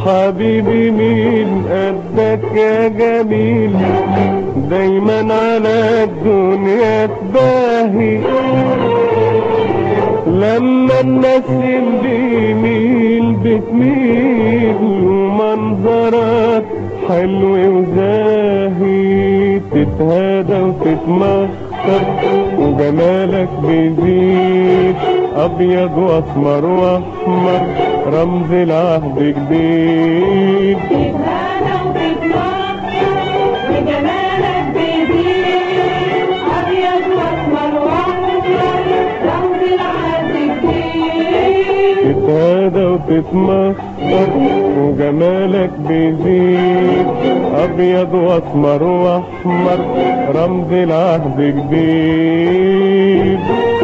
حبيبي مين قدك يا جميل دايما على الدنيا تباهي لما النسيم بيميل بتميل ومنظرك حلو وزاهي تتهادى وتتمخر وجمالك بيزيد ابيض واسمر واحمر رمز العهد جديد تتهادى وتتمخر وجمالك بيزيد أبيض وأسمر وأحمر رمز العهد جديد تتهادى وتتمخر وجمالك بيزيد ابيض واسمر واحمر رمز العهد جديد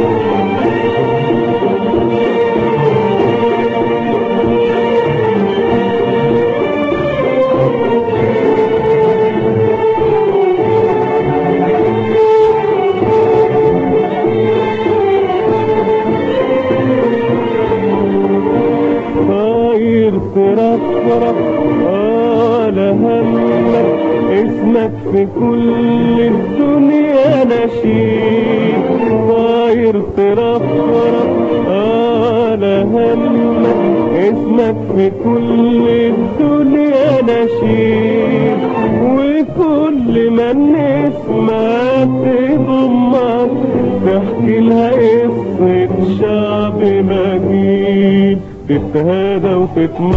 طاير ترفرف ولا همك اسمك في كل الدنيا نشيد طاير ترفرف ولا همك اسمك في كل الدنيا نشيد وكل ما نسمع تضمك تحكي لها قصة شعب مجيد تتهادى وتتمر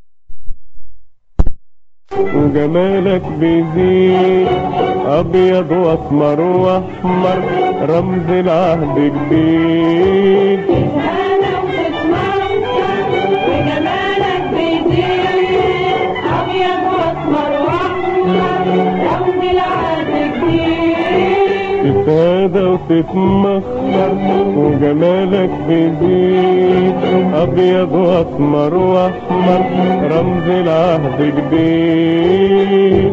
وجمالك بيزيد ابيض واسمر واحمر رمز العهد جديد تتهادى وتتمخر وجمالك بيزيد أبيض وأسمر وأحمر رمز العهد جديد تتهادى وتتمخر وجمالك بيزيد ابيض واسمر واحمر رمز العهد جديد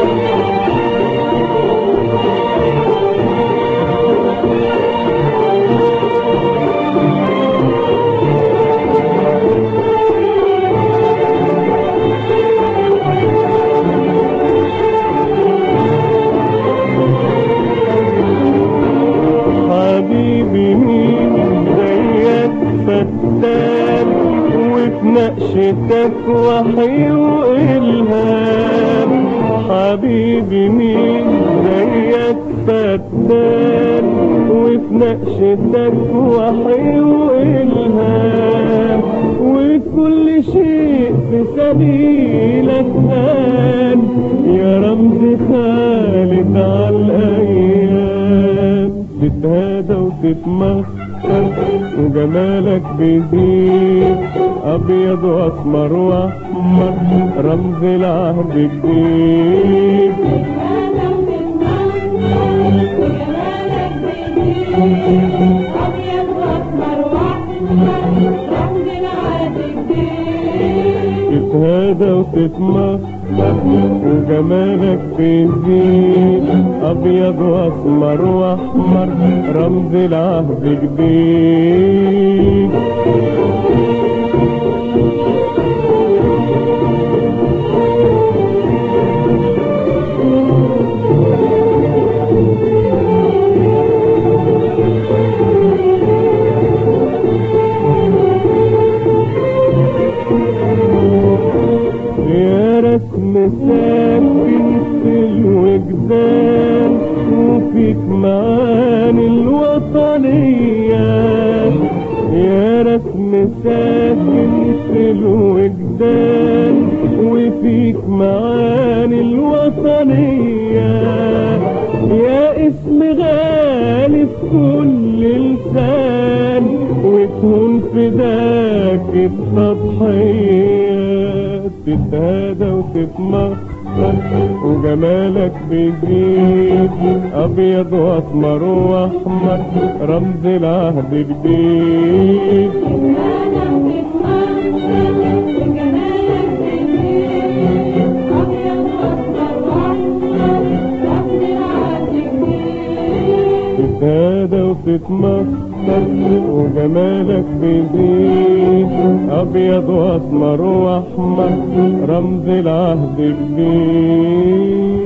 حبيبي مين زيك فتان وفي نقشتك وحي وإلهام حبيبي مين زيك فتان وفي نقشتك وحي وإلهام وكل شيء في سبيلك هان يا رمز خالد على الأيام تتهادى وتتمخر وجمالك بيزيد ابيض واسمر واحمر رمز العهد جديد تتهادى وتتمخر وجمالك بيزيد أبيض وأسمر وأحمر رمز العهد جديد تتهادى وتتمخر وجمالك بيزيد ابيض واسمر واحمر رمز العهد جديد يا رسم ساكن في الوجدان وفيك معاني الوطنية يا رسم ساكن في الوجدان وفيك معاني الوطنية يا اسم غالي في كل لسان وتكون فداك التضحيات تتهادى وتتمخر وجمالك بيزيد ابيض واسمر واحمر رمز العهد جديد تتهادى وتتمخر وجمالك بيزيد ابيض واسمر واحمر رمز العهد الجديد